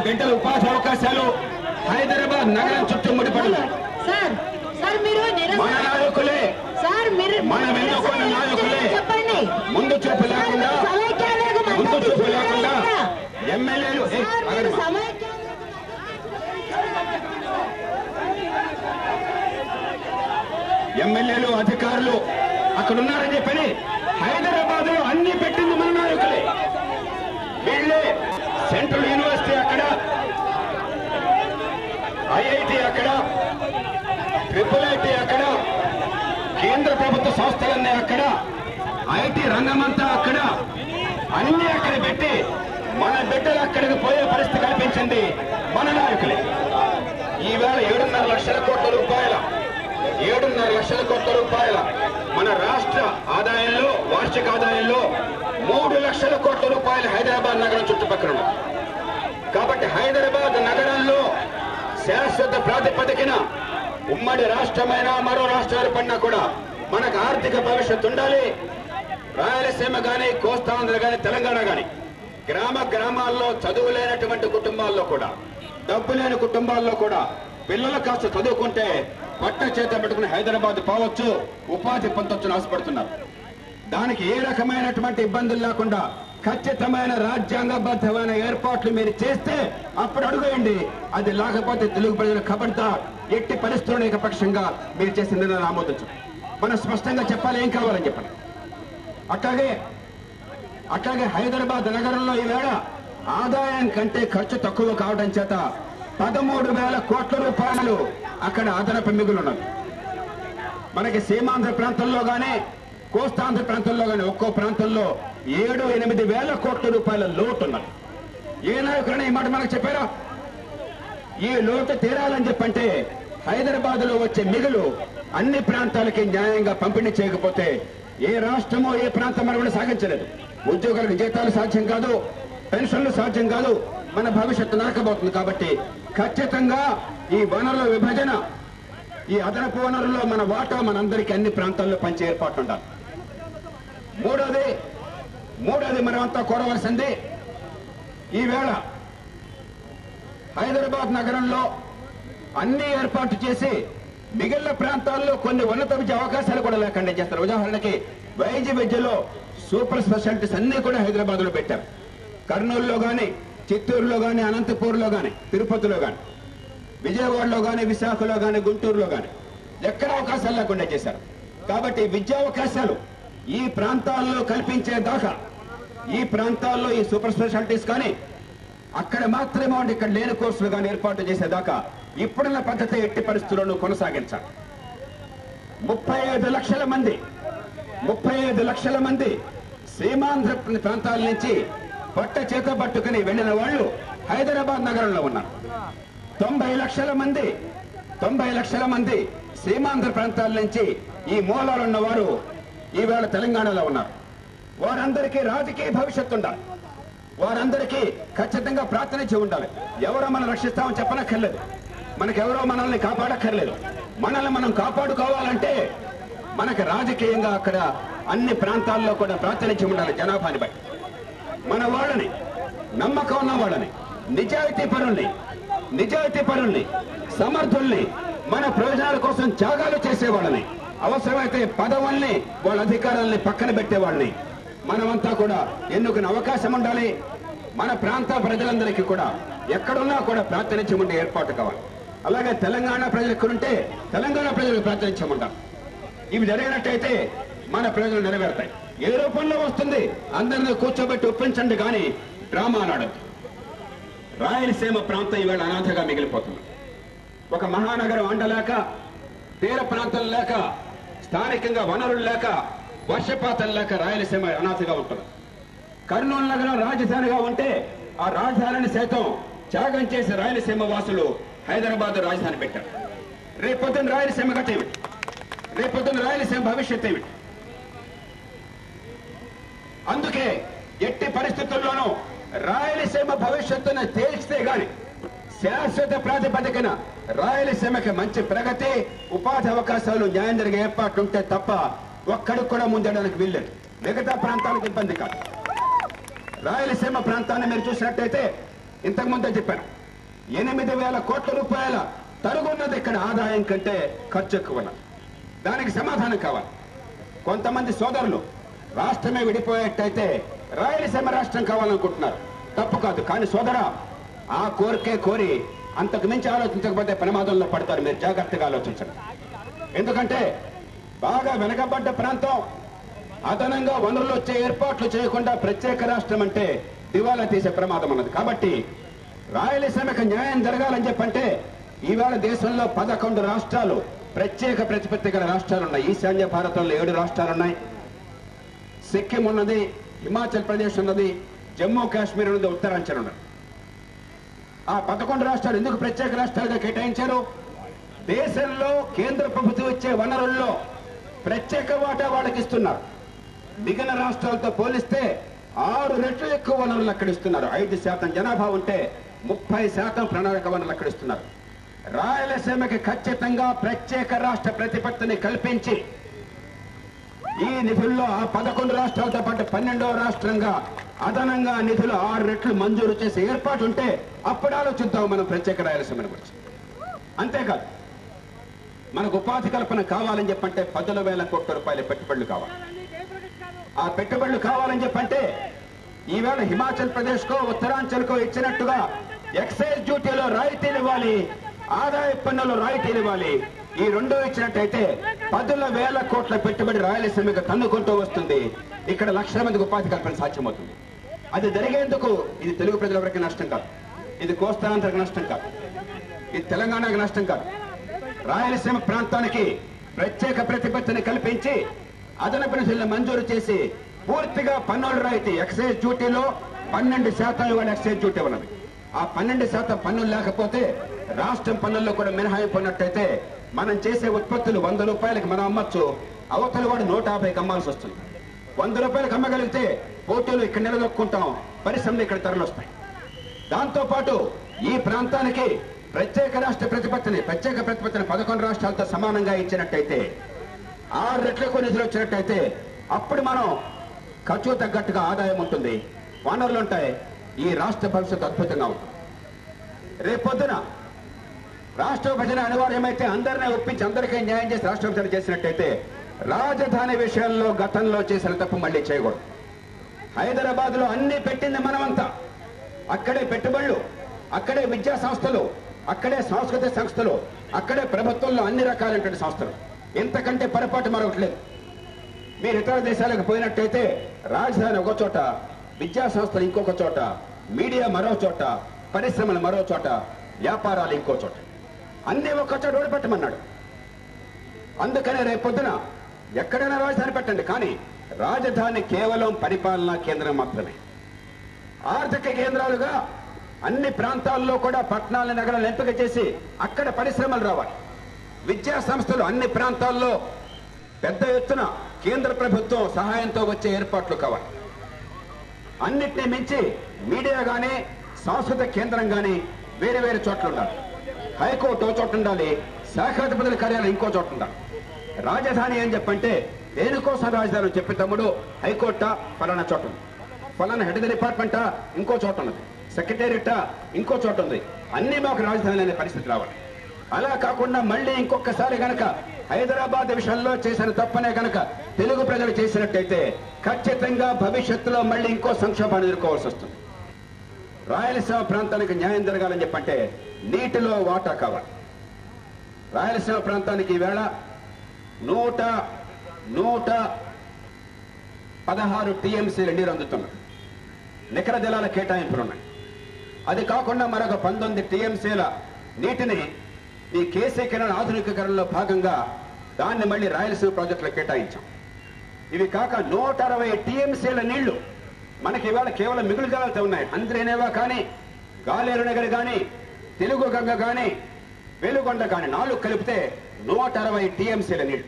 బిడ్డల ఉపాధి అవకాశాలు హైదరాబాద్ నగరం చుట్టూ ముడిపడలేదు సార్ సార్ మీరు నిరసన మన నాయకులే సార్ మీరు మనం ఎన్నుకున్న నిరసన నాయకులే చెప్పండి ముందు చూపు లేకుండా సమైక్యాంధ్రకు ముందు మద్దతు చూపు ఇస్తున్నారా లేకుండా లేదా? ఎమ్మెల్యేలు ఏ, సార్, మీరు ఆగండి. సమైక్యాంధ్రకు ఎమ్మెల్యేలు అధికారులు అక్కడ ఉన్నారని చెప్పని హైదరాబాద్ లో అన్ని పెట్టింది మన నాయకులే వీళ్ళే సెంట్రల్ యూనివర్సిటీ అక్కడ ఐఐటి అక్కడ ట్రిపుల్ ఐటి అక్కడ కేంద్ర ప్రభుత్వ సంస్థలన్నీ అక్కడ ఐటీ రంగమంతా అక్కడ అన్ని అక్కడ పెట్టి మన బిడ్డలు అక్కడికి పోయే పరిస్థితి కల్పించింది మన నాయకులే ఈవేళ ఏడున్నర లక్షల కోట్ల రూపాయల ఏడున్నర లక్షల కోట్ల రూపాయల మన రాష్ట్ర ఆదాయంలో వార్షిక ఆదాయంలో మూడు లక్షల కోట్ల రూపాయలు హైదరాబాద్ నగరం చుట్టుపక్కల ఉన్నాయి కాబట్టి హైదరాబాద్ నగరంలో శాశ్వత ప్రాతిపదికన ఉమ్మడి రాష్ట్రమైన మరో రాష్ట్రాలు పడినా కూడా మనకు ఆర్థిక భవిష్యత్తు ఉండాలి రాయలసీమ గాని కోస్తాంధ్ర గాని తెలంగాణ గాని గ్రామ గ్రామాల్లో చదువు లేనటువంటి కుటుంబాల్లో కూడా డబ్బు లేని కుటుంబాల్లో కూడా పిల్లలు కాస్త చదువుకుంటే పట్ట చేత పెట్టుకుని హైదరాబాద్ పోవచ్చు ఉపాధి పొందొచ్చని ఆశపడుతున్నారు దానికి ఏ రకమైనటువంటి ఇబ్బందులు లేకుండా ఖచ్చితమైన రాజ్యాంగబద్ధమైన ఏర్పాట్లు మీరు చేస్తే అప్పుడు అడుగుయండి అది లేకపోతే తెలుగు ప్రజల కబడ్దా ఎట్టి పరిస్థితుల్లో ఏకపక్షంగా మీరు చేసిన నిర్ణయం ఆమోదించు మనం స్పష్టంగా చెప్పాలి ఏం కావాలని చెప్పండి అట్లాగే అట్లాగే హైదరాబాద్ నగరంలో ఈవేళ ఆదాయం కంటే ఖర్చు తక్కువ కావడం చేత పదమూడు వేల కోట్ల రూపాయలు అక్కడ అదనపు మిగులున్నది మనకి సీమాంధ్ర ప్రాంతంలో గానీ కోస్తాంధ్ర ప్రాంతంలో గానీ ఒక్కో ప్రాంతంలో ఏడు ఎనిమిది వేల కోట్ల రూపాయల లోటు ఉన్నది ఏ నాయకుడైనా ఈ మాట మనకు చెప్పారా ఈ లోటు తీరాలని చెప్పంటే హైదరాబాద్ లో వచ్చే మిగులు అన్ని ప్రాంతాలకి న్యాయంగా పంపిణీ చేయకపోతే ఏ రాష్ట్రమో ఏ ప్రాంతం మనం కూడా సాగించలేదు ఉద్యోగులకు జీతాలు సాధ్యం కాదు పెన్షన్లు సాధ్యం కాదు మన భవిష్యత్తు నరకబోతుంది కాబట్టి ఖచ్చితంగా ఈ వనరుల విభజన ఈ అదనపు వనరుల్లో మన వాటా మనందరికీ అన్ని ప్రాంతాల్లో పంచే ఏర్పాటు ఉండాలి మూడోది మూడోది మనమంతా కోరవలసింది ఈవేళ హైదరాబాద్ నగరంలో అన్ని ఏర్పాటు చేసి మిగిలిన ప్రాంతాల్లో కొన్ని ఉన్నత విద్య అవకాశాలు కూడా లేకుండా చేస్తారు ఉదాహరణకి వైద్య విద్యలో సూపర్ స్పెషాలిటీస్ అన్ని కూడా హైదరాబాద్ లో పెట్టారు కర్నూలులో గాని చిత్తూరులో గాని అనంతపూర్లో గాని తిరుపతిలో గాని విజయవాడలో గాని విశాఖలో గాని గుంటూరులో గాని ఎక్కడ అవకాశాలు లేకుండా చేశారు కాబట్టి విద్యా అవకాశాలు ఈ ప్రాంతాల్లో కల్పించే దాకా ఈ ప్రాంతాల్లో ఈ సూపర్ స్పెషాలిటీస్ కానీ అక్కడ మాత్రమే ఉండి ఇక్కడ లేని కోర్సులు కానీ ఏర్పాటు చేసేదాకా ఇప్పుడున్న పద్ధతి ఎట్టి పరిస్థితుల్లోనూ కొనసాగించాలి ముప్పై ఐదు లక్షల మంది ముప్పై ఐదు లక్షల మంది సీమాంధ్ర ప్రాంతాల నుంచి పట్ట చేత పట్టుకుని వెళ్లిన వాళ్ళు హైదరాబాద్ నగరంలో ఉన్నారు తొంభై లక్షల మంది తొంభై లక్షల మంది సీమాంధ్ర ప్రాంతాల నుంచి ఈ మూలాలు ఉన్న వారు ఈవేళ తెలంగాణలో ఉన్నారు వారందరికీ రాజకీయ భవిష్యత్తు ఉండాలి వారందరికీ ఖచ్చితంగా ప్రార్థనించి ఉండాలి ఎవరో మనం రక్షిస్తామని చెప్పనక్కర్లేదు మనకెవరో మనల్ని కాపాడక్కర్లేదు మనల్ని మనం కాపాడుకోవాలంటే మనకు రాజకీయంగా అక్కడ అన్ని ప్రాంతాల్లో కూడా ప్రార్థనించి ఉండాలి జనాభాని బట్టి మన వాళ్ళని నమ్మకం ఉన్న వాళ్ళని నిజాయితీ పరుల్ని నిజాయితీ పరుల్ని సమర్థుల్ని మన ప్రయోజనాల కోసం త్యాగాలు చేసేవాళ్ళని అవసరమైతే పదవుల్ని వాళ్ళ అధికారాల్ని పక్కన పెట్టేవాళ్ళని మనమంతా కూడా ఎన్నుకునే అవకాశం ఉండాలి మన ప్రాంత ప్రజలందరికీ కూడా ఎక్కడున్నా కూడా ప్రార్థనించమంటే ఏర్పాటు కావాలి అలాగే తెలంగాణ ప్రజలు ఎక్కడుంటే తెలంగాణ ప్రజలకు ప్రార్థనించమంటారు ఇవి జరిగినట్టయితే మన ప్రజలు నెరవేరుతాయి ఏ రూపంలో వస్తుంది అందరినీ కూర్చోబెట్టి ఒప్పించండి కానీ డ్రామా ఆడద్దు రాయలసీమ ప్రాంతం ఈవేళ అనాథగా మిగిలిపోతుంది ఒక మహానగరం అండలేక తీర ప్రాంతం లేక స్థానికంగా వనరులు లేక వర్షపాతం లేక రాయలసీమ అనాథగా ఉంటుంది కర్నూలు నగరం రాజధానిగా ఉంటే ఆ రాజధానిని సైతం త్యాగం చేసి రాయలసీమ వాసులు హైదరాబాద్ రాజధాని పెట్టారు రేపొద్దున రాయలసీమ గత ఏమిటి రేపొద్దున రాయలసీమ భవిష్యత్ ఏమిటి అందుకే ఎట్టి పరిస్థితుల్లోనూ రాయలసీమ భవిష్యత్తును తేల్చితే గాని శాశ్వత ప్రాతిపదికన రాయలసీమకి మంచి ప్రగతి ఉపాధి అవకాశాలు న్యాయం జరిగే ఏర్పాట్లు ఉంటే తప్ప ఒక్కడికి కూడా ముందడానికి వీల్లేదు మిగతా ప్రాంతాలకు ఇబ్బంది కాదు రాయలసీమ ప్రాంతాన్ని మీరు చూసినట్టయితే ఇంతకు ముందే చెప్పాను ఎనిమిది వేల కోట్ల రూపాయల తరుగున్నది ఇక్కడ ఆదాయం కంటే ఖర్చు ఎక్కువ ఉన్నది దానికి సమాధానం కావాలి కొంతమంది సోదరులు రాష్ట్రమే విడిపోయేట్టయితే రాయలసీమ రాష్ట్రం కావాలనుకుంటున్నారు తప్పు కాదు కానీ సోదరా ఆ కోరికే కోరి అంతకు మించి ఆలోచించకపోతే ప్రమాదంలో పడతారు మీరు జాగ్రత్తగా ఆలోచించండి ఎందుకంటే బాగా వెనకబడ్డ ప్రాంతం అదనంగా వనరులు వచ్చే ఏర్పాట్లు చేయకుండా ప్రత్యేక రాష్ట్రం అంటే దివాలా తీసే ప్రమాదం ఉన్నది కాబట్టి రాయలసీమకు న్యాయం జరగాలని చెప్పంటే ఈవేళ దేశంలో పదకొండు రాష్ట్రాలు ప్రత్యేక ప్రతిపత్తి గల రాష్ట్రాలు ఉన్నాయి ఈశాన్య భారతంలో ఏడు రాష్ట్రాలు ఉన్నాయి సిక్కిం ఉన్నది హిమాచల్ ప్రదేశ్ ఉన్నది జమ్మూ కాశ్మీర్ ఉన్నది ఉత్తరాంచల్ ఉన్నది ఆ పదకొండు రాష్ట్రాలు ఎందుకు ప్రత్యేక రాష్ట్రాలుగా కేటాయించారు దేశంలో కేంద్ర ప్రభుత్వం ఇచ్చే వనరుల్లో ప్రత్యేక వాటా వాళ్ళకి ఇస్తున్నారు మిగిలిన రాష్ట్రాలతో పోలిస్తే ఆరు రెట్లు ఎక్కువ వనరులు అక్కడ ఇస్తున్నారు ఐదు శాతం జనాభా ఉంటే ముప్పై శాతం ప్రణాళిక వనరులు అక్కడ ఇస్తున్నారు రాయలసీమకి ఖచ్చితంగా ప్రత్యేక రాష్ట్ర ప్రతిపత్తిని కల్పించి ఈ నిధుల్లో ఆ పదకొండు రాష్ట్రాలతో పాటు పన్నెండవ రాష్ట్రంగా అదనంగా నిధులు ఆరు రెట్లు మంజూరు చేసే ఏర్పాటు ఉంటే అప్పుడు ఆలోచిద్దాం మనం ప్రత్యేక రాయలసీమని గురించి అంతేకాదు మనకు ఉపాధి కల్పన కావాలని చెప్పంటే పదుల వేల కోట్ల రూపాయల పెట్టుబడులు కావాలి ఆ పెట్టుబడులు కావాలని చెప్పంటే ఈవేళ హిమాచల్ ప్రదేశ్ కో ఉత్తరాంచల్ కో ఇచ్చినట్టుగా ఎక్సైజ్ డ్యూటీలో రాయితీలు ఇవ్వాలి ఆదాయ పన్నులు రాయితీలు ఇవ్వాలి ఈ రెండు ఇచ్చినట్టయితే పదుల వేల కోట్ల పెట్టుబడి రాయలసీమకు తన్నుకుంటూ వస్తుంది ఇక్కడ లక్షల మందికి ఉపాధి కల్పన సాధ్యమవుతుంది అది జరిగేందుకు ఇది తెలుగు ప్రజలెవరికి నష్టం కాదు ఇది కోస్తాంధ్రకు నష్టం కాదు ఇది తెలంగాణకు నష్టం కాదు రాయలసీమ ప్రాంతానికి ప్రత్యేక ప్రతిపత్తిని కల్పించి అదనపు నిధులను మంజూరు చేసి పూర్తిగా పన్నుల రాయితీ ఎక్సైజ్ డ్యూటీలో పన్నెండు శాతం ఇవాళ ఎక్సైజ్ డ్యూటీ ఉన్నది ఆ పన్నెండు శాతం పన్నులు లేకపోతే రాష్ట్రం పన్నుల్లో కూడా మినహాయింపు ఉన్నట్టయితే మనం చేసే ఉత్పత్తులు వంద రూపాయలకి మనం అమ్మచ్చు అవతల వాడు నూట యాభైకి అమ్మాల్సి వస్తుంది వంద రూపాయలకు అమ్మగలిగితే పోటీలు ఇక్కడ నిలదొక్కుంటాం పరిశ్రమలు ఇక్కడ తరలి వస్తాయి దాంతో పాటు ఈ ప్రాంతానికి ప్రత్యేక రాష్ట్ర ప్రతిపత్తిని ప్రత్యేక ప్రతిపత్తిని పదకొండు రాష్ట్రాలతో సమానంగా ఇచ్చినట్టయితే ఆరు రెట్లకు నిధులు వచ్చినట్టయితే అప్పుడు మనం ఖర్చు తగ్గట్టుగా ఆదాయం ఉంటుంది వనరులు ఉంటాయి ఈ రాష్ట్ర భవిష్యత్తు అద్భుతంగా ఉంటుంది రేపొద్దున రాష్ట్ర విభజన అనివార్యమైతే అందరినీ ఒప్పించి అందరికీ న్యాయం చేసి రాష్ట్ర విభజన చేసినట్టయితే రాజధాని విషయంలో గతంలో చేసిన తప్పు మళ్ళీ చేయకూడదు హైదరాబాద్ లో అన్ని పెట్టింది మనమంతా అక్కడే పెట్టుబడులు అక్కడే విద్యా సంస్థలు అక్కడే సాంస్కృతిక సంస్థలు అక్కడే ప్రభుత్వంలో అన్ని రకాలైనటువంటి సంస్థలు ఇంతకంటే పొరపాటు మరొకటి లేదు మీరు ఇతర దేశాలకు పోయినట్టయితే రాజధాని ఒక చోట విద్యా సంస్థలు ఇంకొక చోట మీడియా మరో చోట పరిశ్రమలు మరో చోట వ్యాపారాలు ఇంకో చోట అన్ని ఒక్క చోట ఓడిపెట్టమన్నాడు అందుకనే రేపొద్దున ఎక్కడైనా రాజధాని పెట్టండి కానీ రాజధాని కేవలం పరిపాలనా కేంద్రం మాత్రమే ఆర్థిక కేంద్రాలుగా అన్ని ప్రాంతాల్లో కూడా పట్టణాల నగరాలను ఎంపిక చేసి అక్కడ పరిశ్రమలు రావాలి విద్యా సంస్థలు అన్ని ప్రాంతాల్లో పెద్ద ఎత్తున కేంద్ర ప్రభుత్వం సహాయంతో వచ్చే ఏర్పాట్లు కావాలి అన్నిటిని మించి మీడియా గానీ సాంస్కృతిక కేంద్రం గానీ వేరే వేరే చోట్ల ఉండాలి హైకోర్టు ఒక చోట ఉండాలి శాఖాధిపతుల కార్యాలయం ఇంకో చోట ఉండాలి రాజధాని అని చెప్పంటే దేనికోసం రాజధాని అని చెప్పి తమ్ముడు హైకోర్టా ఫలానా చోట ఉంది ఫలానా హెడ్ డిపార్ట్మెంటా ఇంకో చోట ఉన్నది సెక్రటేరియటా ఇంకో చోట ఉంది అన్ని మాకు రాజధాని అనే పరిస్థితి రావాలి అలా కాకుండా మళ్ళీ ఇంకొకసారి గనక హైదరాబాద్ విషయంలో చేసిన తప్పనే గనక తెలుగు ప్రజలు చేసినట్టయితే ఖచ్చితంగా భవిష్యత్తులో మళ్ళీ ఇంకో సంక్షోభాన్ని ఎదుర్కోవాల్సి వస్తుంది రాయలసీమ ప్రాంతానికి న్యాయం జరగాలని చెప్పంటే నీటిలో వాటా కావాలి రాయలసీమ ప్రాంతానికి ఈవేళ నూట నూట పదహారు టీఎంసీల నీరు అందుతున్నది నికర జలాల కేటాయింపులు ఉన్నాయి అది కాకుండా మరొక పంతొమ్మిది టీఎంసీల నీటిని ఈ కేసీ కెనాల్ ఆధునికీకరణలో భాగంగా దాన్ని మళ్ళీ రాయలసీమ ప్రాజెక్టులో కేటాయించాం ఇవి కాక నూట అరవై టీఎంసీల నీళ్లు మనకి ఇవాళ కేవలం మిగులు జలాలతో ఉన్నాయి అంద్రేనేవా కానీ గాలేరు నగర్ కానీ తెలుగు గంగ కానీ వెలుగొండ కానీ నాలుగు కలిపితే నూట అరవై టీఎంసీల నీళ్లు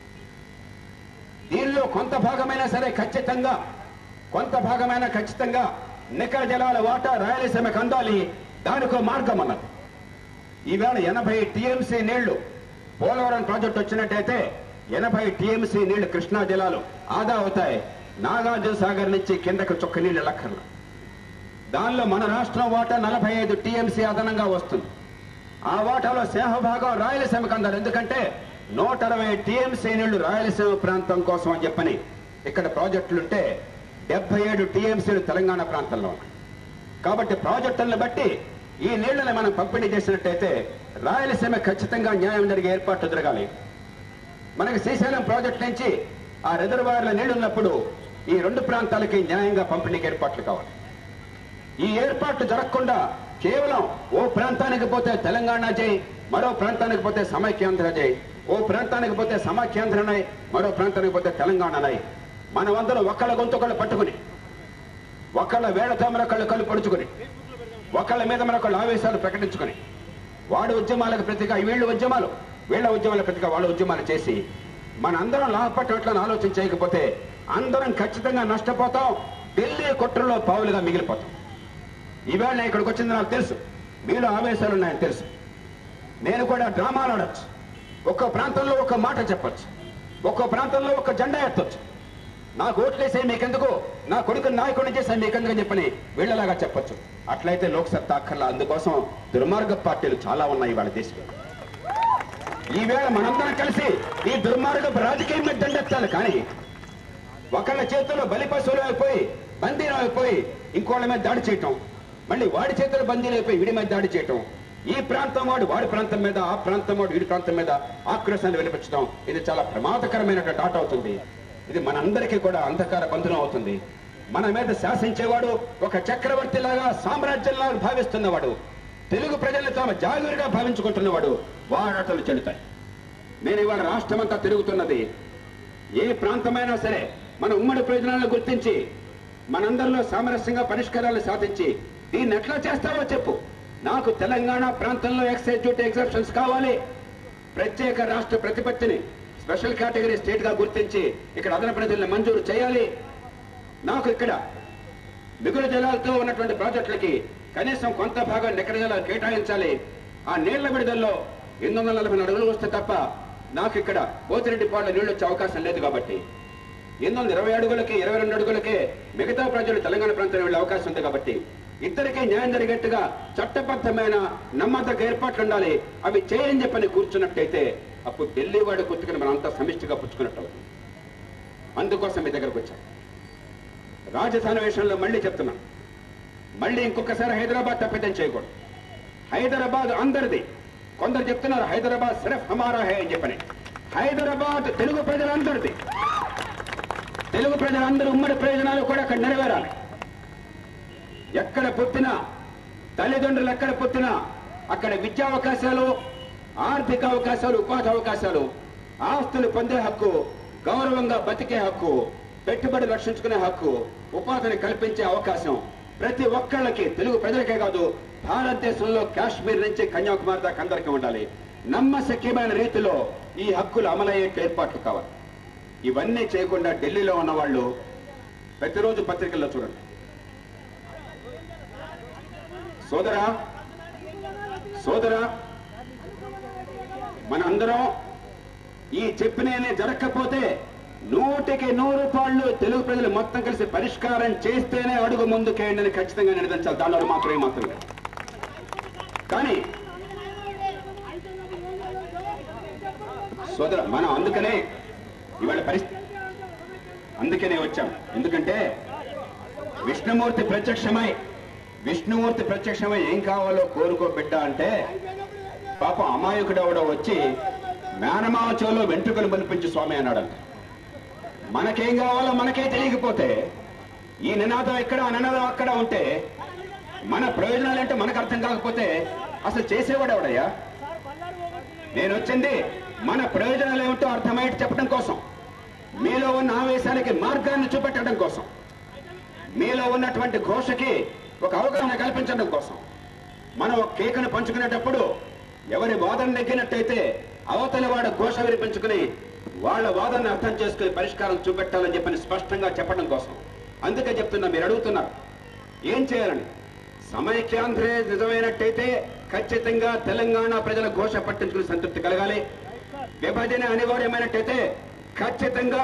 దీనిలో కొంత భాగమైనా సరే ఖచ్చితంగా కొంత భాగమైనా ఖచ్చితంగా నికర జలాల వాటా రాయలసీమకు అందాలి దానికో మార్గం అన్నది ఈవేళ ఎనభై టీఎంసీ నీళ్లు పోలవరం ప్రాజెక్ట్ వచ్చినట్టయితే ఎనభై టీఎంసీ నీళ్లు కృష్ణా జిల్లాలో ఆదా అవుతాయి నాగార్జున సాగర్ నుంచి కిందకు చొక్క నీళ్లు లక్కర్లు దానిలో మన రాష్ట్రం వాటా నలభై ఐదు టీఎంసీ అదనంగా వస్తుంది ఆ వాటాలో సింహభాగం రాయలసీమకు అందాలి ఎందుకంటే నూట అరవై టీఎంసీ నీళ్లు రాయలసీమ ప్రాంతం కోసం అని చెప్పని ఇక్కడ ప్రాజెక్టులుంటే డెబ్బై ఏడు టీఎంసీలు తెలంగాణ ప్రాంతంలో ఉన్నాయి కాబట్టి ప్రాజెక్టులను బట్టి ఈ నీళ్లను మనం పంపిణీ చేసినట్టయితే రాయలసీమ ఖచ్చితంగా న్యాయం జరిగే ఏర్పాట్లు జరగాలి మనకి శ్రీశైలం ప్రాజెక్ట్ నుంచి ఆ రిజర్వాయర్ల నీళ్లు ఉన్నప్పుడు ఈ రెండు ప్రాంతాలకి న్యాయంగా పంపిణీకి ఏర్పాట్లు కావాలి ఈ ఏర్పాట్లు జరగకుండా కేవలం ఓ ప్రాంతానికి పోతే తెలంగాణ చేయి మరో ప్రాంతానికి పోతే సమైక్యాంధ్ర చేయి ఓ ప్రాంతానికి పోతే సమైక్యాంధ్రనై మరో ప్రాంతానికి పోతే తెలంగాణనై మనమందరం ఒకళ్ళ గొంతుకళ్ళు పట్టుకుని ఒకళ్ళ వేళతో మరొకళ్ళు కళ్ళు పొడుచుకుని ఒకళ్ళ మీద మరొకళ్ళు ఆవేశాలు ప్రకటించుకుని వాడి ఉద్యమాలకు ప్రతిగా వీళ్ళ ఉద్యమాలు వీళ్ళ ఉద్యమాల ప్రతిగా వాళ్ళ ఉద్యమాలు చేసి మన అందరం లాభపట్టేట్లని ఆలోచన చేయకపోతే అందరం ఖచ్చితంగా నష్టపోతాం ఢిల్లీ కుట్రలో పావులుగా మిగిలిపోతాం ఈవేళ నేను ఇక్కడికి వచ్చింది నాకు తెలుసు మీలో ఆవేశాలు ఉన్నాయని తెలుసు నేను కూడా డ్రామాలు ఆడొచ్చు ఒక్కో ప్రాంతంలో ఒక మాట చెప్పొచ్చు ఒక్కో ప్రాంతంలో ఒక జెండా ఎత్తొచ్చు నాకు ఓట్లేసే మీకెందుకు నా కొడుకు నాయకుడిని చేసే మీకెందుకు అని చెప్పని వీళ్ళలాగా చెప్పొచ్చు అట్లయితే లోక్సత్తా అక్కర్లా అందుకోసం దుర్మార్గ పార్టీలు చాలా ఉన్నాయి వాళ్ళ దేశంలో ఈవేళ మనందరం కలిసి ఈ దుర్మార్గపు రాజకీయం మీద దండెత్తాలి కానీ ఒకళ్ళ చేతుల్లో బలి పశువులు అయిపోయి బందీలు అయిపోయి ఇంకోళ్ళ మీద దాడి చేయటం మళ్ళీ వాడి చేతుల్లో బందీలు అయిపోయి వీడి మీద దాడి చేయటం ఈ ప్రాంతం వాడు వాడి ప్రాంతం మీద ఆ ప్రాంతం వాడు వీడి ప్రాంతం మీద ఆక్రోశాన్ని వెలిపించడం ఇది చాలా ప్రమాదకరమైనటువంటి ఆట అవుతుంది ఇది మనందరికీ కూడా అంధకార బంధనం అవుతుంది మన మీద శాసించేవాడు ఒక చక్రవర్తి లాగా సామ్రాజ్యంలాగా భావిస్తున్నవాడు తెలుగు ప్రజల్ని తాము జాగ్రత్తగా భావించుకుంటున్నవాడు వాడటలు చెల్లుతాయి నేను ఇవాళ రాష్ట్రమంతా తిరుగుతున్నది ఏ ప్రాంతమైనా సరే మన ఉమ్మడి ప్రయోజనాలను గుర్తించి మనందరిలో సామరస్యంగా పరిష్కారాలు సాధించి దీన్ని ఎట్లా చేస్తావో చెప్పు నాకు తెలంగాణ ప్రాంతంలో ఎక్సైజ్ డ్యూటీ ఎగ్జాప్షన్స్ కావాలి ప్రత్యేక రాష్ట్ర ప్రతిపత్తిని స్పెషల్ కేటగిరీ స్టేట్ గా గుర్తించి ఇక్కడ అదనపు నిధులను మంజూరు చేయాలి నాకు ఇక్కడ మిగులు జలాలతో ఉన్నటువంటి ప్రాజెక్టులకి కనీసం కొంత భాగం నికర జలాలు కేటాయించాలి ఆ నీళ్ల విడుదలలో ఎనిమిది వందల నలభై నాలుగు అడుగులు వస్తే తప్ప నాకు ఇక్కడ పోతిరెడ్డి పాళ్ళ నీళ్లు వచ్చే అవకాశం లేదు కాబట్టి ఎనిమిది వందల ఇరవై అడుగులకి ఇరవై రెండు అడుగులకే మిగతా ప్రజలు తెలంగాణ ప్రాంతం వెళ్ళే అవకాశం ఉంది కాబట్టి ఇద్దరికీ న్యాయం జరిగేట్టుగా చట్టబద్ధమైన నమ్మదగ్గ ఏర్పాట్లు ఉండాలి అవి చేయని చెప్పని కూర్చున్నట్టయితే అప్పుడు ఢిల్లీ వాడి కుర్తుకుని మనం అంతా సమిష్టిగా పుచ్చుకున్నట్టు అవుతుంది అందుకోసం మీ దగ్గరకు వచ్చాం రాజధాని విషయంలో మళ్ళీ చెప్తున్నాం మళ్ళీ ఇంకొకసారి హైదరాబాద్ తప్పిదం చేయకూడదు హైదరాబాద్ అందరిది కొందరు చెప్తున్నారు హైదరాబాద్ సిరఫ్ హమారా హే అని చెప్పని హైదరాబాద్ తెలుగు ప్రజలందరిది తెలుగు ప్రజలందరూ ఉమ్మడి ప్రయోజనాలు కూడా అక్కడ నెరవేరాలి ఎక్కడ పుట్టినా తల్లిదండ్రులు ఎక్కడ పుట్టినా అక్కడ విద్యా అవకాశాలు ఆర్థిక అవకాశాలు ఉపాధి అవకాశాలు ఆస్తులు పొందే హక్కు గౌరవంగా బతికే హక్కు పెట్టుబడి రక్షించుకునే హక్కు ఉపాధిని కల్పించే అవకాశం ప్రతి ఒక్కళ్ళకి తెలుగు ప్రజలకే కాదు భారతదేశంలో కాశ్మీర్ నుంచి కన్యాకుమారి దాకా అందరికీ ఉండాలి నమ్మశక్యమైన రీతిలో ఈ హక్కులు అమలయ్యేట్టు ఏర్పాట్లు కావాలి ఇవన్నీ చేయకుండా ఢిల్లీలో ఉన్న వాళ్ళు ప్రతిరోజు పత్రికల్లో చూడండి సోదరా సోదరా మనందరం ఈ చెప్పిన జరగకపోతే నూటికి నూరు రూపాయలు తెలుగు ప్రజలు మొత్తం కలిసి పరిష్కారం చేస్తేనే అడుగు ముందుకేయండి అని ఖచ్చితంగా నిర్ణయించాలి దానిలో మాత్రమే మాత్రం లేదు కానీ సోదర మనం అందుకనే ఇవాళ పరిస్థితి అందుకనే వచ్చాం ఎందుకంటే విష్ణుమూర్తి ప్రత్యక్షమై విష్ణుమూర్తి ప్రత్యక్షమై ఏం కావాలో కోరుకో బిడ్డ అంటే పాపం అమాయకుడు ఎవడో వచ్చి మేనమావ చెవులో వెంట్రుకలు మలిపించి స్వామి అన్నాడంట మనకేం కావాలో మనకే తెలియకపోతే ఈ నినాదం ఎక్కడ ఆ నినాదం అక్కడ ఉంటే మన ప్రయోజనాలు ఏంటో మనకు అర్థం కాకపోతే అసలు చేసేవాడు ఎవడయ్యా నేను వచ్చింది మన ప్రయోజనాలు ఏమిటో అర్థమయ్యేట్టు చెప్పడం కోసం మీలో ఉన్న ఆవేశానికి మార్గాన్ని చూపెట్టడం కోసం మీలో ఉన్నటువంటి ఘోషకి ఒక అవగాహన కల్పించడం కోసం మనం ఒక కేకను పంచుకునేటప్పుడు ఎవరి వాదన నెగ్గినట్టయితే అవతలి వాడు ఘోష వినిపించుకుని వాళ్ళ వాదనని అర్థం చేసుకుని పరిష్కారం చూపెట్టాలని చెప్పని స్పష్టంగా చెప్పడం కోసం అందుకే చెప్తున్నా మీరు అడుగుతున్నారు ఏం చేయాలని సమైక్యాంధ్రే నిజమైనట్టయితే ఖచ్చితంగా తెలంగాణ ప్రజల ఘోష పట్టించుకుని సంతృప్తి కలగాలి విభజన అనివార్యమైనట్టయితే ఖచ్చితంగా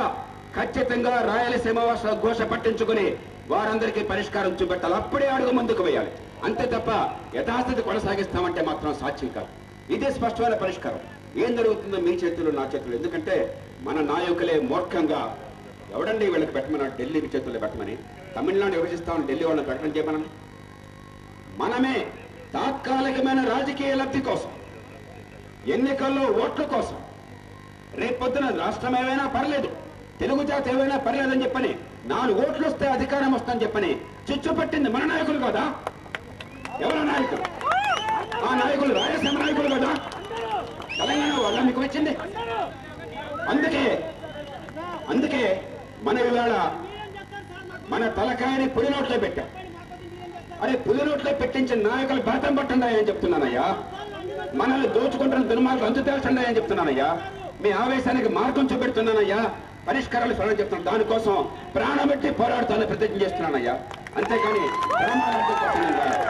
ఖచ్చితంగా రాయలసీమ భాష ఘోష పట్టించుకుని వారందరికీ పరిష్కారం చూపెట్టాలి అప్పుడే అడుగు ముందుకు వేయాలి అంతే తప్ప యథాస్థితి కొనసాగిస్తామంటే మాత్రం సాధ్యం కాదు ఇదే స్పష్టమైన పరిష్కారం ఏం జరుగుతుందో మీ చేతులు నా చేతులు ఎందుకంటే మన నాయకులే మూర్ఖంగా ఎవడండి వీళ్ళకి పెట్టమన్నాడు ఢిల్లీ చేతుల్లో పెట్టమని తమిళనాడు విభజిస్తామని ఢిల్లీ వాళ్ళని పెట్టమని చెప్పమనండి మనమే తాత్కాలికమైన రాజకీయ లబ్ధి కోసం ఎన్నికల్లో ఓట్ల కోసం రేపొద్దున రాష్ట్రం ఏమైనా పర్లేదు తెలుగు జాతి ఏమైనా పర్లేదని చెప్పని నాలుగు ఓట్లు వస్తే అధికారం వస్తుందని చెప్పని చిచ్చు పట్టింది మన నాయకులు కదా ఎవరు నాయకులు ఆ నాయకులు రాయలసీమ నాయకులు కదా తెలంగాణ వాళ్ళ మీకు వచ్చింది అందుకే అందుకే మన ఇవాళ మన తలకాయని పులి నోట్లో పెట్టాం అరే పులి నోట్లో పెట్టించిన నాయకులు భరతం పట్టండి చెప్తున్నానయ్యా మనల్ని దోచుకుంటున్న దుర్మార్గం అంతు తేల్చండి అని చెప్తున్నానయ్యా మీ ఆవేశానికి మార్గం చూపెడుతున్నానయ్యా పరిష్కారాలు సరళ చెప్తున్నాను దానికోసం ప్రాణం పెట్టి పోరాడుతానని ప్రతిజ్ఞ చేస్తున్నానయ్యా అంతేకాని గ్రామాలతో కోసం నేను రాలేదు.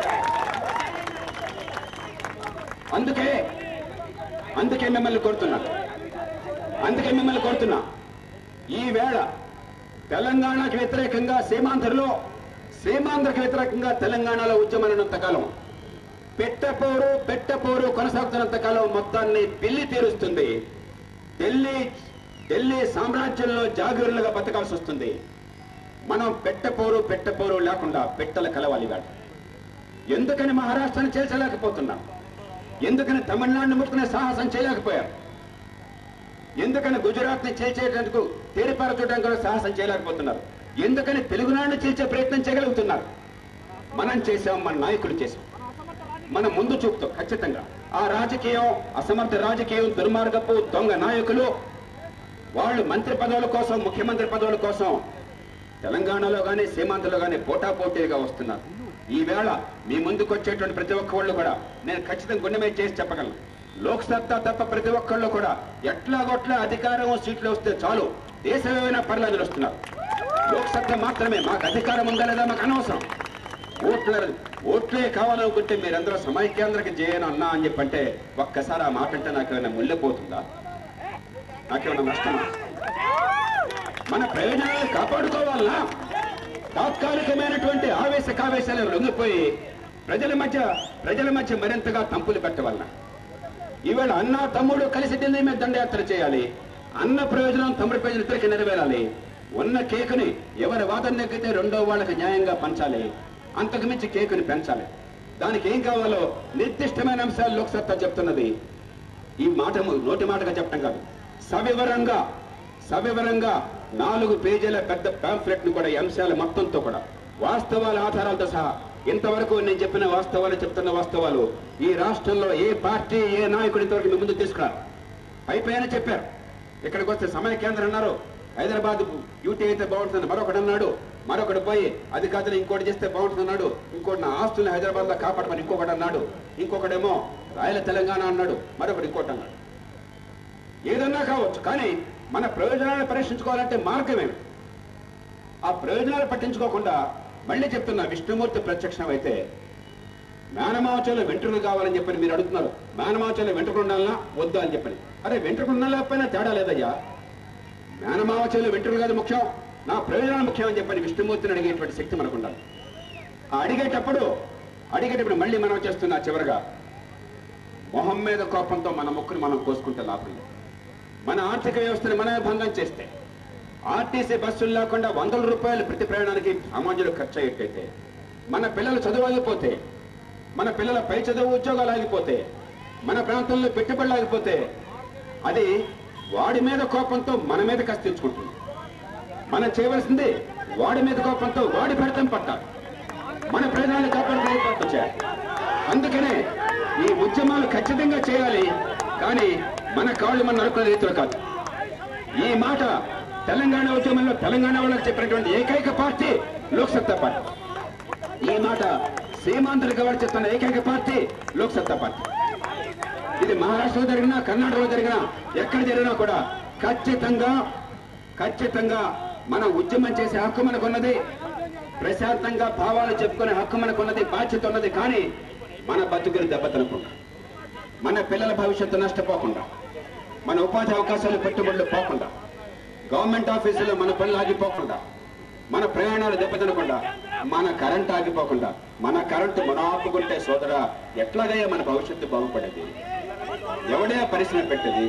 అందుకే అందుకే మిమ్మల్ని కోరుతున్నా అందుకే మిమ్మల్ని కోరుతున్నా ఈ వేళ తెలంగాణకి వ్యతిరేకంగా సీమాంధ్రలో సీమాంధ్రకు వ్యతిరేకంగా తెలంగాణలో ఉద్యమమైనంత కాలం పెట్టపోరు పెట్టపోరు కొనసాగుతున్నంత కాలం మొత్తాన్ని పిల్లి తీరుస్తుంది ఢిల్లీ ఢిల్లీ సామ్రాజ్యంలో జాగీరులుగా బతకాల్సి వస్తుంది మనం పెట్టపోరు పెట్టపోరు లేకుండా పెట్టలు కలవాలి వేళ ఎందుకని మహారాష్ట్రను చేర్చలేకపోతున్నాం ఎందుకని తమిళనాడుని ముట్టుకునే సాహసం చేయలేకపోయారు ఎందుకని గుజరాత్ ని చేసేటందుకు తేలిపారచూడడానికి కూడా సాహసం చేయలేకపోతున్నారు ఎందుకని తెలుగునాడుని చేసే ప్రయత్నం చేయగలుగుతున్నారు మనం చేసాం మన నాయకులు చేసాం మన ముందు చూపుతో ఖచ్చితంగా ఆ రాజకీయం అసమర్థ రాజకీయం దుర్మార్గపు దొంగ నాయకులు వాళ్ళు మంత్రి పదవుల కోసం ముఖ్యమంత్రి పదవుల కోసం తెలంగాణలో గాని సీమాంధ్రలో గాని పోటాపోటీగా వస్తున్నారు ఈ వేళ మీ ముందుకు వచ్చేటువంటి ప్రతి ఒక్కళ్ళు కూడా నేను ఖచ్చితంగా గుండె మీద చేసి చెప్పగలను లోక్ సత్తా తప్ప ప్రతి ఒక్కళ్ళు కూడా ఎట్లాగొట్లా అధికారం సీట్లు వస్తే చాలు దేశమేమైనా పర్లేదు వస్తున్నారు లోక్ సత్తా మాత్రమే మాకు అధికారం ఉందా లేదా మాకు అనవసరం ఓట్ల ఓట్లే కావాలనుకుంటే మీరందరూ సమైక్యాంధ్రకి చేయను అన్నా అని చెప్పంటే ఒక్కసారి ఆ మాట అంటే నాకేమైనా ముళ్ళిపోతుందా నాకేమైనా నష్టమా మన ప్రయోజనాలు కాపాడుకోవాలా తాత్కాలికమైనటువంటి ఆవేశ కావేశాలు లొంగిపోయి ప్రజల మధ్య ప్రజల మధ్య మరింతగా తంపులు పెట్టవల్ల ఈవేళ అన్న తమ్ముడు కలిసి ఢిల్లీ మీద దండయాత్ర చేయాలి అన్న ప్రయోజనం తమ్ముడి ప్రయోజనం ఇద్దరికి నెరవేరాలి ఉన్న కేకుని ఎవరి వాదన నెగ్గితే రెండో వాళ్ళకి న్యాయంగా పంచాలి అంతకు మించి కేకుని పెంచాలి దానికి ఏం కావాలో నిర్దిష్టమైన అంశాలు లోక్సత్తా చెప్తున్నది ఈ మాట ము- నోటి మాటగా చెప్పడం కాదు సవివరంగా సవివరంగా నాలుగు పేజీల పెద్ద పాంఫ్లెట్ ను కూడా ఈ అంశాల మొత్తంతో కూడా వాస్తవాల ఆధారాలతో సహా ఇంతవరకు నేను చెప్పిన వాస్తవాలు చెప్తున్న వాస్తవాలు ఈ రాష్ట్రంలో ఏ పార్టీ ఏ నాయకుడి ఇంతవరకు మీ ముందు తీసుకురారు అయిపోయాయని చెప్పారు ఇక్కడికి వస్తే సమయ కేంద్రం అన్నారు హైదరాబాద్ యూటీ అయితే బాగుంటుంది మరొకడు అన్నాడు మరొకడు పోయి అది కాదని ఇంకోటి చేస్తే బాగుంటుంది అన్నాడు ఇంకోటి నా ఆస్తుల్ని హైదరాబాద్ లో కాపాడమని ఇంకొకటి అన్నాడు ఇంకొకడేమో రాయల తెలంగాణ అన్నాడు మరొకటి ఇంకోటి అన్నాడు ఏదన్నా కావచ్చు కానీ మన ప్రయోజనాలను పరీక్షించుకోవాలంటే మార్గమేమి ఆ ప్రయోజనాలు పట్టించుకోకుండా మళ్ళీ చెప్తున్నా విష్ణుమూర్తి ప్రత్యక్షం అయితే మేనమావచలో వెంట్రుకలు కావాలని చెప్పని మీరు అడుగుతున్నారు మేనమావచలో వెంట్రుకలు ఉండాలన్నా వద్దా అని చెప్పని అరే వెంట్రుకలు ఉన్నా లేకపోయినా తేడా లేదయ్యా మేనమావచలో వెంట్రుకలు కాదు ముఖ్యం నా ప్రయోజనాలు ముఖ్యం అని చెప్పని విష్ణుమూర్తిని అడిగేటువంటి శక్తి మనకు ఉండాలి ఆ అడిగేటప్పుడు అడిగేటప్పుడు మళ్ళీ మనం చేస్తున్నా చివరగా మొహం మీద కోపంతో మన ముక్కుని మనం కోసుకుంటే లాభం లేదు. మన ఆర్థిక వ్యవస్థను మనమే భంగం చేస్తే ఆర్టీసీ బస్సులు లేకుండా వందల రూపాయలు ప్రతి ప్రయాణానికి సామాన్యులు ఖర్చు అయ్యేటైతే మన పిల్లలు చదువు ఆగిపోతే మన పిల్లల పై చదువు ఉద్యోగాలు ఆగిపోతే మన ప్రాంతంలో పెట్టుబడులు ఆగిపోతే అది వాడి మీద కోపంతో మన మీద కష్టించుకుంటుంది మనం చేయవలసింది వాడి మీద కోపంతో వాడి ఫలితం పట్టాలి మన ప్రజలను కాపాడుకునే ప్రయత్నం చేయాలి అందుకనే ఈ ఉద్యమాలు ఖచ్చితంగా చేయాలి కానీ మన కాళ్ళు మన నడుకునే రీతిలో కాదు ఈ మాట తెలంగాణ ఉద్యమంలో తెలంగాణ వాళ్ళకి చెప్పినటువంటి ఏకైక పార్టీ లోక్సత్తా పార్టీ ఈ మాట సీమాంధ్రకు వాళ్ళు చెప్తున్న ఏకైక పార్టీ లోక్సత్తా పార్టీ ఇది మహారాష్ట్రలో జరిగినా కర్ణాటకలో జరిగినా ఎక్కడ జరిగినా కూడా ఖచ్చితంగా ఖచ్చితంగా మనం ఉద్యమం చేసే హక్కు మనకున్నది ప్రశాంతంగా భావాలు చెప్పుకునే హక్కు మనకున్నది బాధ్యత ఉన్నది కానీ మన బతుకులు దెబ్బతినకుండా మన పిల్లల భవిష్యత్తు నష్టపోకుండా మన ఉపాధి అవకాశాలు పెట్టుబడులు పోకుండా గవర్నమెంట్ ఆఫీసులో మన పనులు ఆగిపోకుండా మన ప్రయాణాలు దెబ్బతినకుండా మన కరెంట్ ఆగిపోకుండా మన కరెంటు మనం ఆపుకుంటే సోదరా ఎట్లాగయ్యా మన భవిష్యత్తు బాగుపడేది ఎవడే ఆ పరిశ్రమ పెట్టేది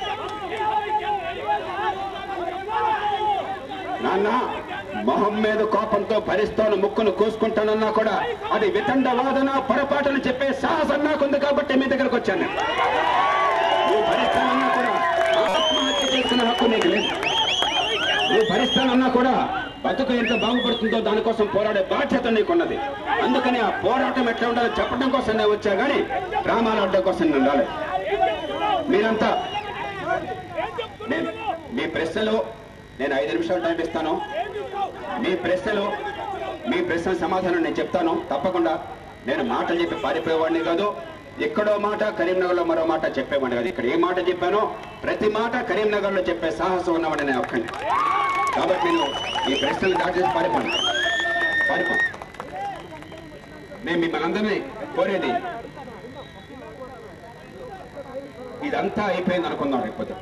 నాన్న మొహం మీద కోపంతో భరిస్తాను ముక్కును కోసుకుంటానన్నా కూడా అది వితండ వాదన పొరపాటును చెప్పే సాహసం నాకుంది కాబట్టి మీ దగ్గరకు వచ్చాను నేను. నువ్వు భరిస్తానన్నా కూడా ఆత్మహత్య చేసుకునే హక్కు నీకు లేదు నువ్వు భరిస్తానన్నా కూడా బతుకు ఎంత బాగుపడుతుందో దానికోసం పోరాడే బాధ్యత నీకున్నది అందుకని ఆ పోరాటం ఎట్లా ఉండాలో చెప్పడం కోసం నేను వచ్చా కానీ డ్రామాలు ఆడడం కోసం నేను రాలేదు మీరంతా నేను మీ ప్రశ్నలు నేను ఐదు నిమిషాలు టైం ఇస్తాను మీ ప్రశ్నలు మీ ప్రశ్న సమాధానం నేను చెప్తాను తప్పకుండా నేను మాటలు చెప్పి పారిపోయేవాడిని కాదు ఎక్కడో మాట కరీంనగర్లో మరో మాట చెప్పేవాడిని కాదు ఇక్కడ ఏ మాట చెప్పానో ప్రతి మాట కరీంనగర్లో చెప్పే సాహసం ఉన్నవాడిని నేను ఒక్కడిని కాబట్టి నేను ఈ ప్రశ్నలు దాటేసి పారిపోను పారిపో నేను మిమ్మల్ని అందరినీ కోరేది ఇదంతా అయిపోయింది అనుకుందాం రేపు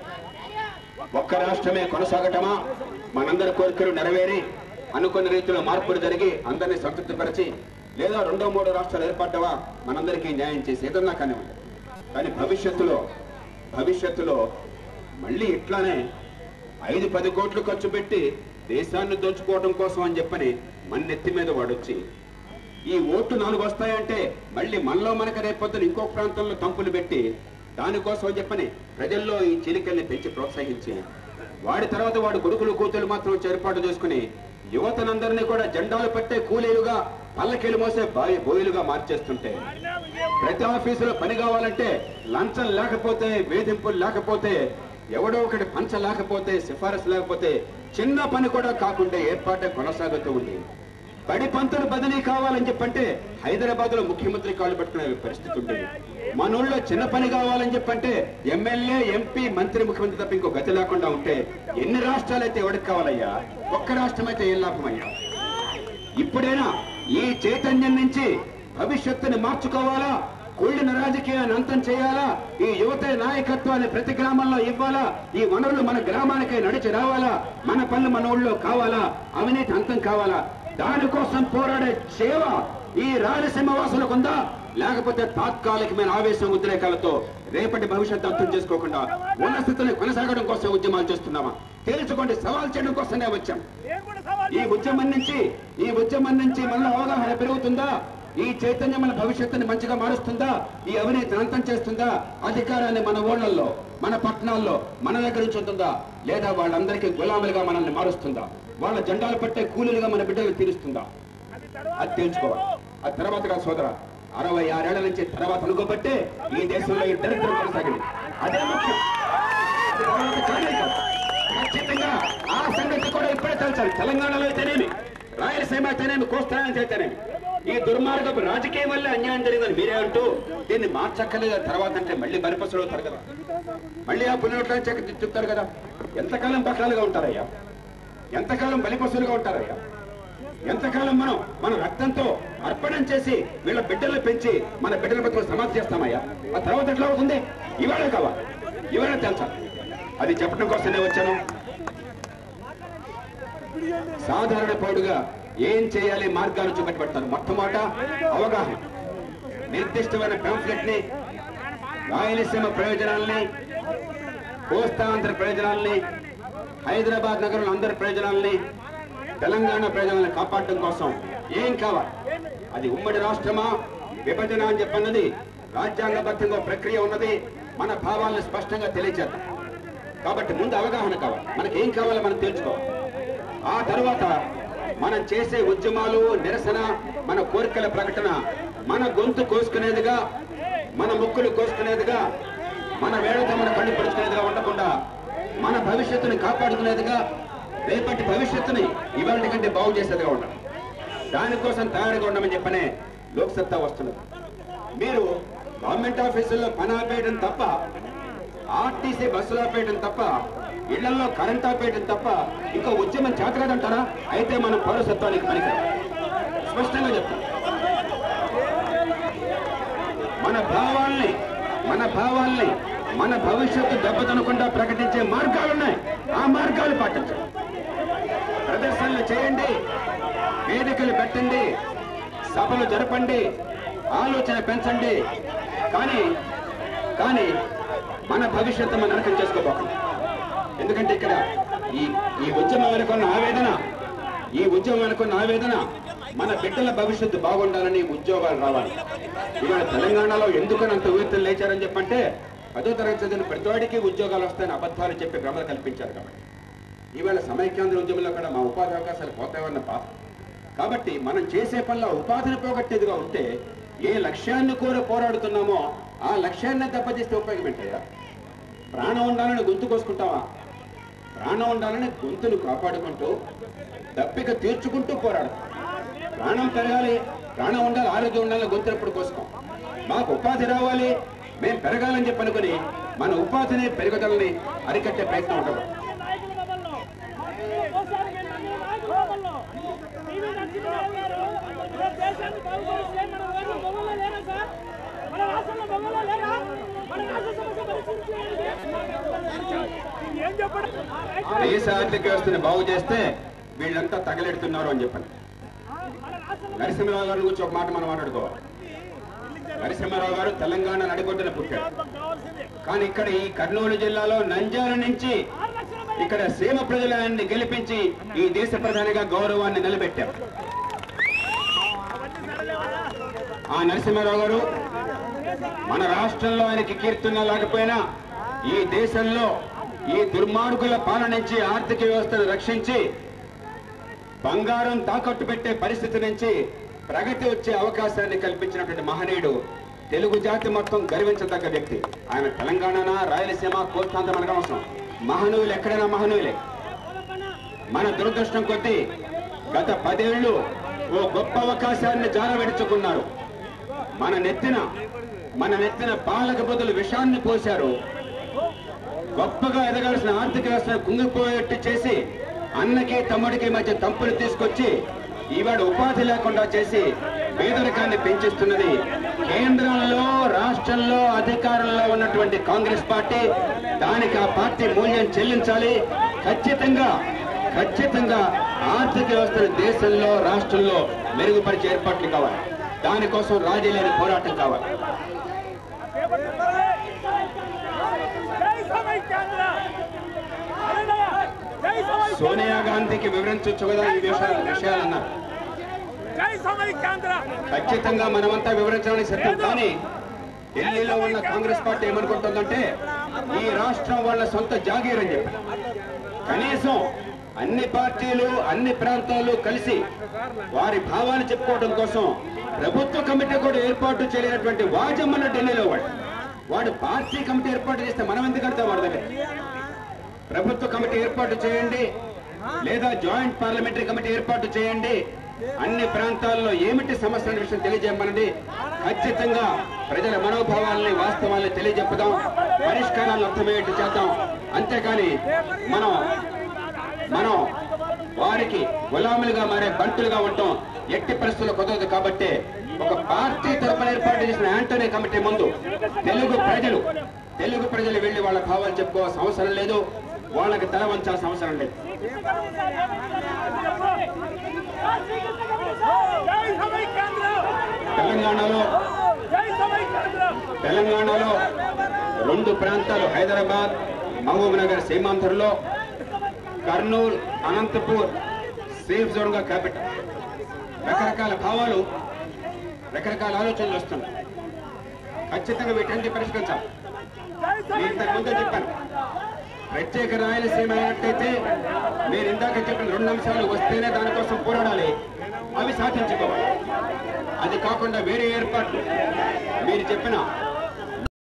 ఒక్క రాష్ట్రమే కొనసాగటమా మనందరి కోరికలు నెరవేరి అనుకున్న రీతిలో మార్పులు జరిగి అందరినీ సంతృప్తిపరిచి లేదా రెండో మూడో రాష్ట్రాలు ఏర్పడ్డవా మనందరికీ న్యాయం చేసి ఏదన్నా కానివ్వండి కానీ భవిష్యత్తులో భవిష్యత్తులో మళ్ళీ ఇట్లానే ఐదు పది కోట్లు ఖర్చు పెట్టి దేశాన్ని దోచుకోవడం కోసం అని చెప్పని మన నెత్తి మీద వాడొచ్చి ఈ ఓట్లు నాలుగు వస్తాయంటే మళ్ళీ మనలో మనకు రేపొద్దున ఇంకొక ప్రాంతంలో తంపులు పెట్టి దానికోసం అని చెప్పని ప్రజల్లో ఈ చిలికల్ని పెంచి ప్రోత్సహించి వాడి తర్వాత వాడి కొడుకులు కూతురు మాత్రం వచ్చి ఏర్పాటు చేసుకుని యువతనందరినీ కూడా జెండాలు పెట్టే కూలీలుగా పల్లకీలు మోసే బాయి బోయిలుగా మార్చేస్తుంటే ప్రతి ఆఫీసులో పని కావాలంటే లంచం లేకపోతే వేధింపులు లేకపోతే ఎవడో ఒకటి పంచ లేకపోతే సిఫారసు లేకపోతే చిన్న పని కూడా కాకుండా ఏర్పాటే కొనసాగుతూ ఉంది బడి పంతులు బదిలీ కావాలని చెప్పంటే హైదరాబాద్ లో ముఖ్యమంత్రి కాళ్ళు పట్టుకునే పరిస్థితి ఉంటుంది మన ఊళ్ళో చిన్న పని కావాలని చెప్పంటే ఎమ్మెల్యే ఎంపీ మంత్రి ముఖ్యమంత్రి తప్ప ఇంకో గతి లేకుండా ఉంటే ఎన్ని రాష్ట్రాలు అయితే ఎవరికి కావాలయ్యా ఒక్క రాష్ట్రం అయితే ఏం లాభమయ్యా ఇప్పుడైనా ఈ చైతన్యం నుంచి భవిష్యత్తుని మార్చుకోవాలా కూలిన రాజకీయాన్ని అంతం చేయాలా ఈ యువత నాయకత్వాన్ని ప్రతి గ్రామంలో ఇవ్వాలా ఈ వనరులు మన గ్రామానికే నడిచి రావాలా మన పనులు మన ఊళ్ళో కావాలా అవినీతి అంతం కావాలా దానికోసం పోరాడే సేవ ఈ రాయలసీమ వాసులకు ఉందా లేకపోతే తాత్కాలికమైన ఆవేశం ఉద్రేకాలతో రేపటి భవిష్యత్తు అర్థం చేసుకోకుండా ఉన్న స్థితిని కొనసాగడం కోసం ఉద్యమాలు చేస్తున్నామా తేల్చుకోండి సవాల్ చేయడం కోసమే వచ్చాం ఈ ఉద్యమం నుంచి ఈ ఉద్యమం నుంచి మనలో అవగాహన పెరుగుతుందా ఈ చైతన్యం మన భవిష్యత్తుని మంచిగా మారుస్తుందా ఈ అవినీతిని అంతం చేస్తుందా అధికారాన్ని మన ఊళ్ళల్లో మన పట్టణాల్లో మన దగ్గర నుంచి ఉంటుందా లేదా వాళ్ళందరికీ గులాములుగా మనల్ని మారుస్తుందా వాళ్ళ జెండాలు పట్టే కూలీలుగా మన బిడ్డలు తీరుస్తుందా అది తేల్చుకోవాలి ఆ తర్వాత కాదు సోదర అరవై ఆరేళ్ల నుంచి తర్వాత అనుకోబట్టే ఈ దేశంలో ఈ దరిద్రం కొనసాగింది అదే ముఖ్యం అది తర్వాత కానే కాదు. ఖచ్చితంగా ఆ సంగతి కూడా ఇప్పుడే తెలుసాలి తెలంగాణలో అయితేనేమి రాయలసీమ అయితేనేమి కోస్తాయని అయితేనేమి ఈ దుర్మార్గపు రాజకీయం వల్ల అన్యాయం జరిగిందని మీరే అంటూ దీన్ని మార్చక్కలేదు తర్వాత అంటే మళ్ళీ బరిపసులు అవుతారు కదా మళ్ళీ ఆ పుణ్యోట్ల చెప్తారు కదా ఎంతకాలం బకాలుగా ఉంటారయ్యా ఎంతకాలం బలిపశులుగా ఉంటారయ్యా ఎంతకాలం మనం మన రక్తంతో అర్పణం చేసి వీళ్ళ బిడ్డలు పెంచి మన బిడ్డల బతుకులు సమాధి చేస్తామయ్యా ఆ తర్వాత ఎట్లా అవుతుంది ఇవాళ కావాలి ఇవాళ తెలుసా అది చెప్పడం కోసం నేను వచ్చాను సాధారణ పౌరుడుగా ఏం చేయాలి మార్గాలు చూపెట్టబడతారు మొట్టమొదట అవగాహన నిర్దిష్టమైన పాంఫ్లెట్ ని రాయలసీమ ప్రయోజనాల్ని కోస్తాంధ్ర ప్రయోజనాల్ని హైదరాబాద్ నగరంలో అందరి ప్రయోజనాల్ని తెలంగాణ ప్రయోజనాలను కాపాడటం కోసం ఏం కావాలి అది ఉమ్మడి రాష్ట్రమా విభజన అని చెప్పన్నది రాజ్యాంగబద్ధంగా ఓ ప్రక్రియ ఉన్నది మన భావాలను స్పష్టంగా తెలియచేద్దాం కాబట్టి ముందు అవగాహన కావాలి మనకి ఏం కావాలో మనం తెలుసుకోవాలి ఆ తర్వాత మనం చేసే ఉద్యమాలు నిరసన మన కోరికల ప్రకటన మన గొంతు కోసుకునేదిగా మన ముక్కులు కోసుకునేదిగా మన వేళతో మన కళ్ళు పడుచుకునేదిగా ఉండకుండా మన భవిష్యత్తుని కాపాడుకునేదిగా రేపటి భవిష్యత్తుని ఇవాళ కంటే బాగు చేసేదిగా ఉండాలి దానికోసం తయారుగా ఉండమని చెప్పనే లోక్సత్తా వస్తున్నది మీరు గవర్నమెంట్ ఆఫీసుల్లో పని ఆపేయడం తప్ప ఆర్టీసీ బస్సులు ఆపేయడం తప్ప ఇళ్లలో కరెంట్ ఆపేయడం తప్ప ఇంకో ఉద్యమం చేతకదంటారా అయితే మనం పౌరసత్వానికి పనికి స్పష్టంగా చెప్తాం మన భావాల్ని మన భావాల్ని మన భవిష్యత్తు దెబ్బతినకుండా ప్రకటించే మార్గాలున్నాయి ఆ మార్గాలు పాటించండి ప్రదర్శనలు చేయండి వేదికలు పెట్టండి సభలు జరపండి ఆలోచన పెంచండి కానీ కానీ మన భవిష్యత్తు మనం నరకం చేసుకోబోకండి ఎందుకంటే ఇక్కడ ఈ ఈ ఉద్యమం అనుకున్న ఆవేదన ఈ ఉద్యమం అనుకున్న ఆవేదన మన బిడ్డల భవిష్యత్తు బాగుండాలని ఉద్యోగాలు రావాలి ఇవాళ తెలంగాణలో ఎందుకనంత ఉవ్వెత్తులు లేచారని చెప్పంటే పదో తరగతి చదివిన ప్రతివాడికి ఉద్యోగాలు వస్తాయని అబద్ధాలు చెప్పి భ్రమలు కల్పించారు కాబట్టి ఈవేళ సమైక్యాంధ్ర ఉద్యమంలో కూడా మా ఉపాధి అవకాశాలు పోతాయన్న బాధ కాబట్టి మనం చేసే పనిలో ఉపాధిని పోగొట్టేదిగా ఉంటే ఏ లక్ష్యాన్ని కోరి పోరాడుతున్నామో ఆ లక్ష్యాన్ని దెబ్బతీస్తే ఉపయోగం ఏంటయ్యా ప్రాణం ఉండాలని గొంతు కోసుకుంటావా ప్రాణం ఉండాలని గొంతును కాపాడుకుంటూ దప్పిక తీర్చుకుంటూ పోరాడు ప్రాణం పెరగాలి ప్రాణం ఉండాలి ఆరోగ్యం ఉండాలని గొంతు ఎప్పుడు కోసుకోం మాకు ఉపాధి రావాలి మేము పెరగాలని చెప్పి అనుకుని మన ఉపాధిని పెరుగుదలని అరికట్టే ప్రయత్నం ఉండదు నాయకుల బొమ్మల్లో మోసానికి నమ్మిన నాయకుల బొమ్మల్లో టీవీ నరసింహరావు గారు మన దేశాన్ని బాగు చేస్తే మన ఊర్లో బొమ్మలో లేరా సార్ మన రాష్ట్రంలో బొమ్మలో లేరా మన రాష్ట్ర సమస్య పరిశీలించడానికి ఏం చెప్పడం దేశ ఆర్థిక వ్యవస్థని బాగు చేస్తే వీళ్ళంతా తగలెడుతున్నారు అని చెప్పండి మన రాష్ట్రంలో నరసింహరావు గారి గురించి ఒక మాట మనం మాట్లాడుకోవాలి నరసింహారావు గారు తెలంగాణ నడిబొడ్డున పుట్టాడు కావాల్సిందే కానీ ఇక్కడ ఈ కర్నూలు జిల్లాలో నంద్యాల నుంచి ఆరు లక్షల మంది ఇక్కడ సీమ ప్రజలని గెలిపించి ఈ దేశ ప్రధానిగా గౌరవాన్ని నిలబెట్టారు ఆ నరసింహారావు గారు మన రాష్ట్రంలో ఆయనకి కీర్తన లేకపోయినా ఈ దేశంలో ఈ దుర్మార్గుల పాలన నుంచి ఆర్థిక వ్యవస్థను రక్షించి బంగారం తాకట్టు పెట్టే పరిస్థితి నుంచి ప్రగతి వచ్చే అవకాశాన్ని కల్పించినటువంటి మహనీయుడు తెలుగు జాతి మొత్తం గర్వించదగ్గ వ్యక్తి ఆయన తెలంగాణ రాయలసీమ కోస్తాంత మనకు అవసరం మహనీయులు ఎక్కడైనా మహనీయులే మన దురదృష్టం కొద్దీ గత పదేళ్లు ఓ గొప్ప అవకాశాన్ని జారవిడుచుకున్నారు మన నెత్తిన మన నెత్తిన పాలక బదులు విషాన్ని పోశారు గొప్పగా ఎదగాల్సిన ఆర్థిక వ్యవస్థను కుంగిపోయేట్టు చేసి అన్నకి తమ్ముడికి మధ్య తంపులు తీసుకొచ్చి ఈవాడు ఉపాధి లేకుండా చేసి పేదరికాన్ని పెంచిస్తున్నది కేంద్రంలో రాష్ట్రంలో అధికారంలో ఉన్నటువంటి కాంగ్రెస్ పార్టీ దానికి ఆ పార్టీ మూల్యం చెల్లించాలి ఖచ్చితంగా ఖచ్చితంగా ఆర్థిక వ్యవస్థను దేశంలో రాష్ట్రంలో మెరుగుపరిచే ఏర్పాట్లు కావాలి దానికోసం రాజీ లేని పోరాటం కావాలి జై సమైక్యాంధ్ర అదేనయ్య, జై సమైక్యాంధ్ర సోనియా గాంధీకి వివరించవచ్చు కదా ఈ విషయాలు విషయాలన్నారు జై సమైక్యాంధ్ర ఖచ్చితంగా మనమంతా వివరించడానికి సిద్ధం కానీ ఢిల్లీలో ఉన్న కాంగ్రెస్ పార్టీ ఏమనుకుంటుందంటే ఈ రాష్ట్రం వాళ్ళ సొంత జాగీర్ అని చెప్పి కనీసం అన్ని పార్టీలు అన్ని ప్రాంతాలు కలిసి వారి భావాన్ని చెప్పుకోవడం కోసం ప్రభుత్వ కమిటీ కూడా ఏర్పాటు చేయలేనటువంటి వాజమ్మన్న ఢిల్లీలో వాడు వాడు పార్టీ కమిటీ ఏర్పాటు చేస్తే మనం ఎందుకు కడతాం వాడి దగ్గర ప్రభుత్వ కమిటీ ఏర్పాటు చేయండి లేదా జాయింట్ పార్లమెంటరీ కమిటీ ఏర్పాటు చేయండి అన్ని ప్రాంతాల్లో ఏమిటి సమస్య అనే విషయం తెలియజేయమనండి ఖచ్చితంగా ప్రజల మనోభావాలని వాస్తవాల్ని తెలియజెప్పుదాం పరిష్కారాలను అర్థమయ్యేట్టు చేద్దాం అంతేకాని మనం మనం వారికి గులాములుగా మారే బంటులుగా ఉండటం ఎట్టి పరిస్థితుల్లో కుదరదు కాబట్టి ఒక పార్టీ తరపున ఏర్పాటు చేసిన యాంటనీ కమిటీ ముందు తెలుగు ప్రజలు తెలుగు ప్రజలు వెళ్లి వాళ్ళ భావాలు చెప్పుకోవాల్సిన అవసరం లేదు వాళ్ళకి తల వంచాల్సిన అవసరం లేదు జై సమైక్యాంధ్ర తెలంగాణలో జై సమైక్యాంధ్ర తెలంగాణలో రెండు ప్రాంతాలు హైదరాబాద్ మహబూబ్ నగర్ సీమాంధ్రలో కర్నూలు అనంతపూర్ సేఫ్ జోన్ గా క్యాపిటల్ రకరకాల భావాలు రకరకాల ఆలోచనలు వస్తున్నాయి ఖచ్చితంగా వీటన్ని పరిష్కరించాలి నేను ఇంతకు ముందే చెప్పాను ప్రత్యేక రాయలసీమ అయినట్టయితే నేను ఇందాక చెప్పిన రెండు అంశాలు వస్తేనే దానికోసం పోరాడాలి అవి సాధించుకోవాలి అది కాకుండా వేరే ఏర్పాట్లు మీరు చెప్పిన